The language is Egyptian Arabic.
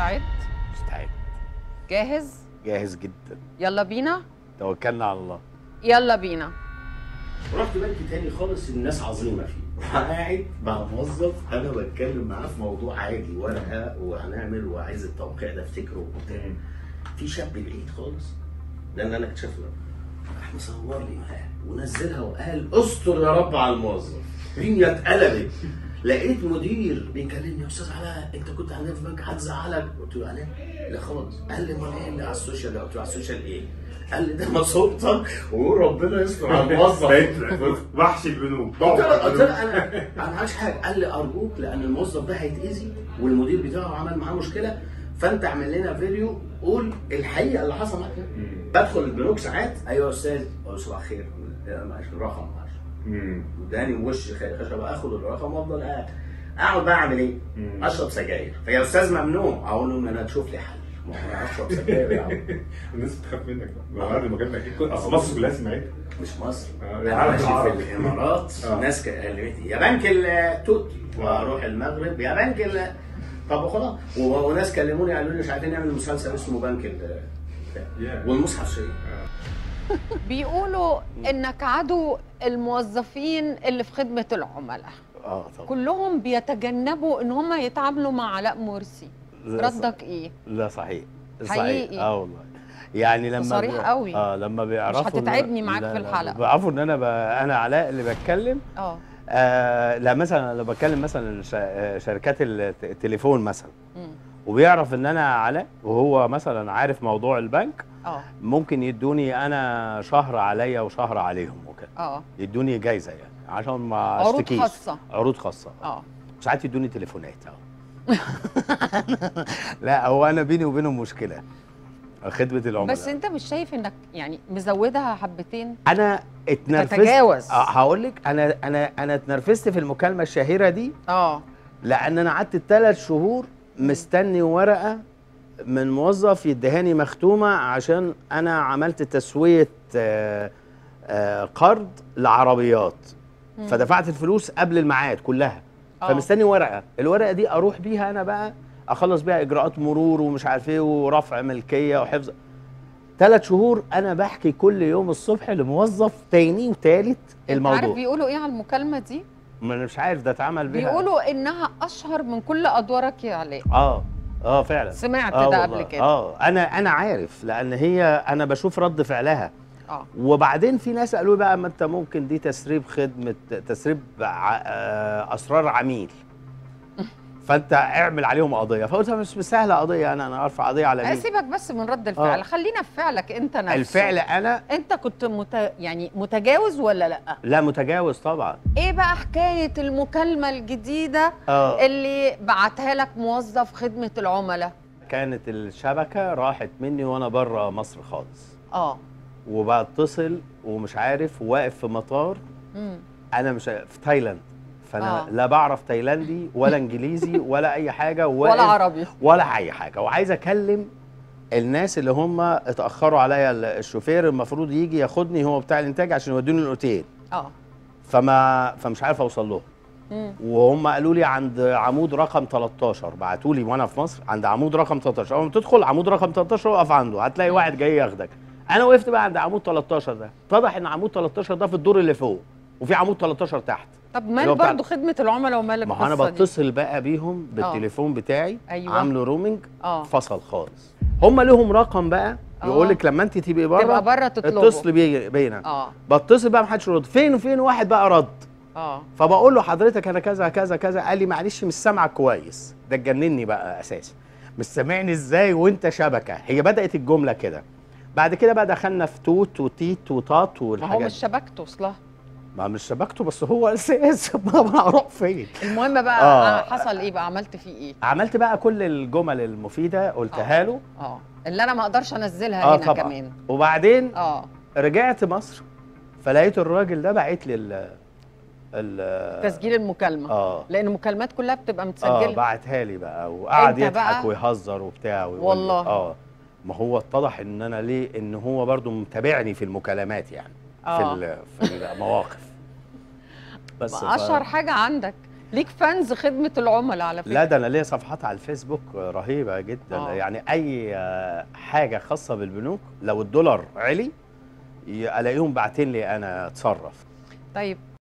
مستعد مستعد جاهز جاهز جدا يلا بينا توكلنا على الله يلا بينا رحت بنك تاني خالص الناس عظيمه فيه قاعد مع موظف انا بتكلم معاه في موضوع عادي ورقه وهنعمل وعايز التوقيع ده افتكره وبتاع في شاب بعيد خالص ده اللي انا اكتشفته راح مصور لي معاه ونزلها وقال استر يا رب على الموظف الدنيا اتقلبت لقيت مدير بيكلمني يا استاذ علاء انت كنت عندنا في بنك حد زعلك قلت له علاء لا خالص قال لي امال ايه اللي على السوشيال ده قلت له على السوشيال ايه قال لي ده مصوبتك وربنا يستر على الموظف وحش البنوك قلت له قلت له انا انا ما عملتش حاجه قال لي ارجوك لان الموظف ده هيتاذي والمدير بتاعه عمل معاه مشكله فانت اعمل لنا فيديو قول الحقيقه اللي حصل معاك بدخل البنوك ساعات ايوه يا استاذ اقول له صباح الخير لا، معلش الرقم معلش وداني وش خشب اخد الرقم وافضل قاعد اقعد بقى اعمل ايه؟ مم. اشرب سجاير فيا استاذ ممنوع اقول له ان انا تشوف لي حل ما هو انا اشرب سجاير يا عم الناس بتخاف منك بقى بعد ما جالنا اكيد كل- اصل مصر كلها سمعتك مش مصر آه، انا العالم ماشي في العربي. الامارات آه. ناس كلمتني يا بنك التوت واروح المغرب يا بنك ال طب وخلاص و- وناس كلموني قالوا لي مش عارفين نعمل مسلسل اسمه بنك ال يا. والمصحف شريف بيقولوا انك عدو الموظفين اللي في خدمه العملاء اه طبعا كلهم بيتجنبوا ان هم يتعاملوا مع علاء مرسي لا ردك ايه لا صحيح حقيقي. صحيح اه والله يعني لما صريح بي- قوي. اه لما بيعرفوا إن- هتتعبني معاك لا، في لا، الحلقة. بيعرفوا ان انا ب... انا علاء اللي بتكلم اه آه لا مثلا لو بتكلم مثلا ش... آه، شركات الت- التليفون مثلا مم. وبيعرف ان انا علاء وهو مثلا عارف موضوع البنك اه ممكن يدوني انا شهر عليا وشهر عليهم وكده اه يدوني جايزه يعني عشان ما عروض اشتكيش خاصة. عروض خاصه اه ساعات يدوني تليفونات اه لا هو انا بيني وبينهم مشكله خدمه العملاء بس انت مش شايف انك يعني مزودها حبتين انا اتنرفزت تتجاوز. اه هقول لك انا انا انا اتنرفزت في المكالمه الشهيره دي اه لان انا قعدت ثلاث شهور مستني ورقه من موظف يدهاني مختومه عشان انا عملت تسويه آه، آه، قرض لعربيات مم. فدفعت الفلوس قبل الميعاد كلها آه. فمستني ورقه الورقه دي اروح بيها انا بقى اخلص بيها اجراءات مرور ومش عارف ايه ورفع ملكيه وحفظ ثلاث شهور انا بحكي كل يوم الصبح لموظف تاني وتالت انت عارف الموضوع بيقولوا ايه على المكالمه دي ما انا مش عارف ده اتعمل بيها بيقولوا انها اشهر من كل ادوارك يا علاء اه اه فعلا سمعت آه ده والله. قبل كده اه انا انا عارف لان هي انا بشوف رد فعلها اه وبعدين في ناس قالوا لي بقى ما انت ممكن دي تسريب خدمه تسريب ع- آه، اسرار عميل فانت اعمل عليهم قضيه فقلت مش سهله قضيه انا انا ارفع قضيه على مين سيبك بس من رد الفعل آه. خلينا في فعلك انت نفسه الفعل انا انت كنت مت... يعني متجاوز ولا لا لا متجاوز طبعا ايه بقى حكايه المكالمه الجديده اه اللي بعتها لك موظف خدمه العملاء كانت الشبكه راحت مني وانا بره مصر خالص اه وبتصل ومش عارف واقف في مطار مم. انا مش في تايلاند فانا آه. لا بعرف تايلاندي ولا انجليزي ولا اي حاجه ولا واقف- عربي ولا اي حاجه وعايز اكلم الناس اللي هم اتاخروا عليا ال- الشوفير المفروض يجي ياخدني هو بتاع الانتاج عشان يودوني الاوتيل اه فما فمش عارف اوصل لهم مم. وهم قالوا لي عند عمود رقم 13 بعتوا لي وانا في مصر عند عمود رقم 13 اول ما تدخل عمود رقم 13 اقف عنده هتلاقي واحد جاي ياخدك انا وقفت بقى عند عمود 13 ده اتضح ان عمود 13 ده في الدور اللي فوق وفي عمود 13 تحت طب اللي مال هو بتاع- برضه خدمه العملاء ومال ما هو انا القصة دي؟ بتصل بقى بيهم بالتليفون بتاعي أيوة. عامله رومينج اه فصل خالص هم لهم رقم بقى آه. يقول لك لما انت تبقي بره تبقى بره تطلبه اتصلي بي- بينا اه بتصل بقى محدش يرد فين وفين واحد بقى رد اه فبقول له حضرتك انا كذا كذا كذا قال لي معلش مش سامعك كويس ده اتجنني بقى اساسا مش سامعني ازاي وانت شبكه هي بدات الجمله كده بعد كده بقى دخلنا في توت وتيت وطاط ما هو والحاجات مش شبكته اصلا ما مش شبكته بس هو اساس ما أنا هروح فين المهم بقى آه. حصل ايه بقى عملت فيه ايه عملت بقى كل الجمل المفيده قلتها له اه اللي انا ما اقدرش انزلها اه هنا طبعا كمان وبعدين اه رجعت مصر فلقيت الراجل ده باعت لي ال ال تسجيل المكالمه اه لان المكالمات كلها بتبقى اه متسجله بعتها لي بقى وقعد أنت بقى؟ يضحك ويهزر وبتاع ويقول لي- والله. اه ما هو اتضح ان انا ليه ان هو برضو متابعني في المكالمات يعني آه. في ال- في المواقف بس ف- اشهر حاجه عندك ليك فانز خدمه العملاء على فكره لا ده انا ليا صفحات على الفيسبوك رهيبه جدا آه. يعني اي آه، حاجه خاصه بالبنوك لو الدولار علي ي- الاقيهم باعتين لي انا اتصرف طيب